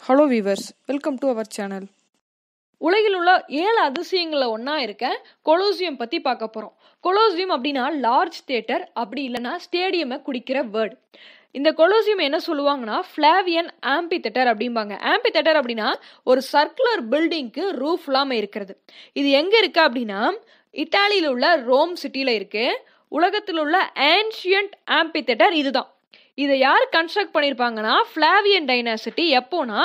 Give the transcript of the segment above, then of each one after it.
hello viewers welcome to our channel உலகில் உள்ள ஏழு அதிசயங்களில் ஒன்றா இருக்க கொலோசியம் பற்றி பார்க்க போகிறோம் கொலோசியம் அப்படின்னா லார்ஜ் தியேட்டர் அப்படி இல்லைன்னா ஸ்டேடியமை குடிக்கிற வேர்டு இந்த கொலோசியம் என்ன சொல்லுவாங்கன்னா ஃப்ளாவியன் ஆம்பி தேட்டர் அப்படிம்பாங்க ஆம்பி தேட்டர் அப்படின்னா ஒரு சர்க்குலர் பில்டிங்க்கு ரூஃப் இல்லாமல் இருக்கிறது இது எங்கே இருக்கு அப்படின்னா இட்டாலியில் உள்ள ரோம் சிட்டியில் இருக்கு உலகத்தில் உள்ள ஆன்ஷியன்ட் ஆம்பி தேட்டர் இதுதான் இதை யார் கன்ஸ்ட்ரக்ட் பண்ணியிருப்பாங்கன்னா ஃப்ளாவியன் டைனாசிட்டி எப்போனா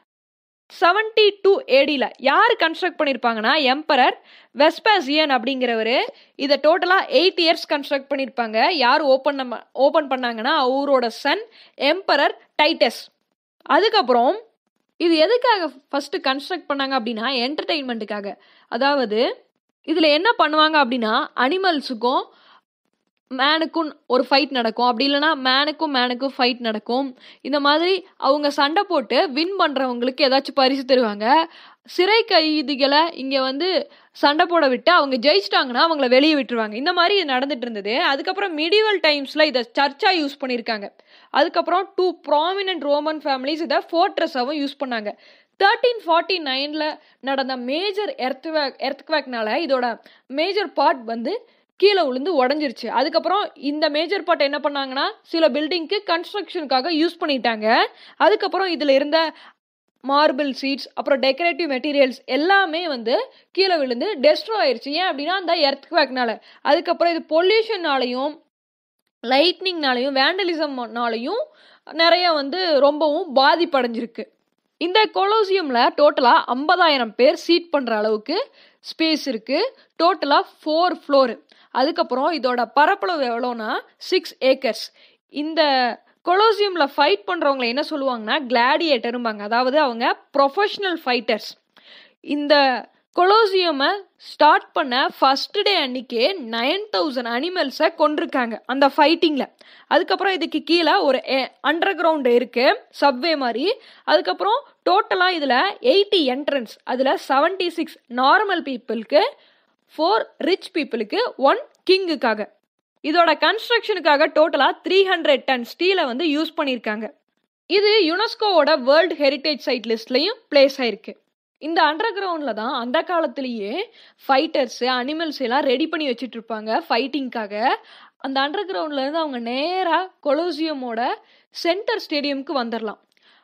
செவன்டி டூ ஏடியில் யார் கன்ஸ்ட்ரக்ட் பண்ணியிருப்பாங்கன்னா எம்பரர் வெஸ்பாசியன் அப்படிங்கிறவர் இதை டோட்டலாக எயிட் இயர்ஸ் கன்ஸ்ட்ரக்ட் பண்ணியிருப்பாங்க யார் ஓப்பன் நம்ம ஓப்பன் பண்ணாங்கன்னா அவரோட சன் எம்பரர் டைட்டஸ் அதுக்கப்புறம் இது எதுக்காக ஃபஸ்ட்டு கன்ஸ்ட்ரக்ட் பண்ணாங்க அப்படின்னா என்டர்டெயின்மெண்ட்டுக்காக அதாவது இதில் என்ன பண்ணுவாங்க அப்படின்னா அனிமல்ஸுக்கும் மேனுக்கும் ஒரு ஃபைட் நடக்கும் அப்படி இல்லைனா மேனுக்கும் மேனுக்கும் ஃபைட் நடக்கும் இந்த மாதிரி அவங்க சண்டை போட்டு வின் பண்ணுறவங்களுக்கு ஏதாச்சும் பரிசு தருவாங்க சிறை கைதிகளை இங்கே வந்து சண்டை போட விட்டு அவங்க ஜெயிச்சிட்டாங்கன்னா அவங்கள வெளியே விட்டுருவாங்க இந்த மாதிரி இது நடந்துட்டு இருந்தது அதுக்கப்புறம் மிடிவல் டைம்ஸில் இதை சர்ச்சாக யூஸ் பண்ணியிருக்காங்க அதுக்கப்புறம் டூ ப்ராமினன்ட் ரோமன் ஃபேமிலிஸ் இதை ஃபோர்ட்ரஸாகவும் யூஸ் பண்ணாங்க தேர்ட்டீன் ஃபார்ட்டி நைனில் நடந்த மேஜர் எர்த்வேக் எர்த்வேக்னால இதோட மேஜர் பார்ட் வந்து கீழே விழுந்து உடஞ்சிருச்சு அதுக்கப்புறம் இந்த மேஜர் பார்ட் என்ன பண்ணாங்கன்னா சில பில்டிங்க்கு கன்ஸ்ட்ரக்ஷனுக்காக யூஸ் பண்ணிட்டாங்க அதுக்கப்புறம் இதில் இருந்த மார்பிள் சீட்ஸ் அப்புறம் டெக்கரேட்டிவ் மெட்டீரியல்ஸ் எல்லாமே வந்து கீழே விழுந்து டெஸ்ட்ரோ ஆயிடுச்சு ஏன் அப்படின்னா அந்த எர்த்குவேக்னால அதுக்கப்புறம் இது பொல்யூஷன்னாலையும் லைட்னிங்னாலையும் வேண்டலிசம்னாலையும் நிறைய வந்து ரொம்பவும் பாதிப்படைஞ்சிருக்கு இந்த கொலோசியமில் டோட்டலாக ஐம்பதாயிரம் பேர் சீட் பண்ணுற அளவுக்கு ஸ்பேஸ் இருக்குது டோட்டலாக ஃபோர் ஃப்ளோரு அதுக்கப்புறம் இதோட பரப்பளவு எவ்வளோனா சிக்ஸ் ஏக்கர்ஸ் இந்த கொலோசியமில் ஃபைட் பண்ணுறவங்களை என்ன சொல்லுவாங்கன்னா கிளாடியேட்டரும்பாங்க அதாவது அவங்க ப்ரொஃபஷ்னல் ஃபைட்டர்ஸ் இந்த கொலோசியமை ஸ்டார்ட் பண்ண ஃபர்ஸ்ட் டே அன்னைக்கே நைன் தௌசண்ட் அனிமல்ஸை கொண்டிருக்காங்க அந்த ஃபைட்டிங்கில் அதுக்கப்புறம் இதுக்கு கீழே ஒரு அண்டர் கிரவுண்ட் இருக்குது சப்வே மாதிரி அதுக்கப்புறம் டோட்டலாக இதில் எயிட்டி என்ட்ரன்ஸ் அதில் செவன்டி சிக்ஸ் நார்மல் பீப்புளுக்கு ஃபோர் ரிச் பீப்புளுக்கு ஒன் கிங்குக்காக இதோட கன்ஸ்ட்ரக்ஷனுக்காக டோட்டலாக த்ரீ ஹண்ட்ரட் டன் ஸ்டீலை வந்து யூஸ் பண்ணியிருக்காங்க இது யுனெஸ்கோவோட வேர்ல்டு ஹெரிட்டேஜ் சைட் லிஸ்ட்லையும் பிளேஸ் ஆயிருக்கு இந்த அண்டர் கிரவுண்டில் தான் அந்த காலத்திலேயே ஃபைட்டர்ஸு அனிமல்ஸ் எல்லாம் ரெடி பண்ணி வச்சுட்டு இருப்பாங்க ஃபைட்டிங்க்காக அந்த அண்டர் கிரவுண்ட்லேருந்து அவங்க நேராக கொலோசியமோட சென்டர் ஸ்டேடியம்க்கு வந்துடலாம்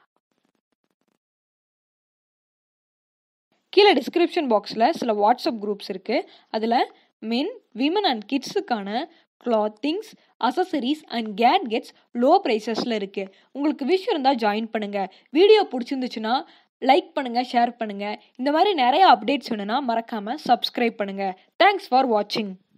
கீழே டிஸ்கிரிப்ஷன் பாக்ஸில் சில வாட்ஸ்அப் குரூப்ஸ் இருக்குது அதில் மென் விமன் அண்ட் கிட்ஸுக்கான clothings accessories and gadgets low ப்ரைஸஸில் இருக்குது உங்களுக்கு விஷ் இருந்தால் ஜாயின் பண்ணுங்கள் வீடியோ பிடிச்சிருந்துச்சுன்னா லைக் பண்ணுங்கள் ஷேர் பண்ணுங்கள் இந்த மாதிரி நிறைய அப்டேட்ஸ் வேணும்னா மறக்காமல் சப்ஸ்கிரைப் பண்ணுங்கள் தேங்க்ஸ் ஃபார் வாட்சிங்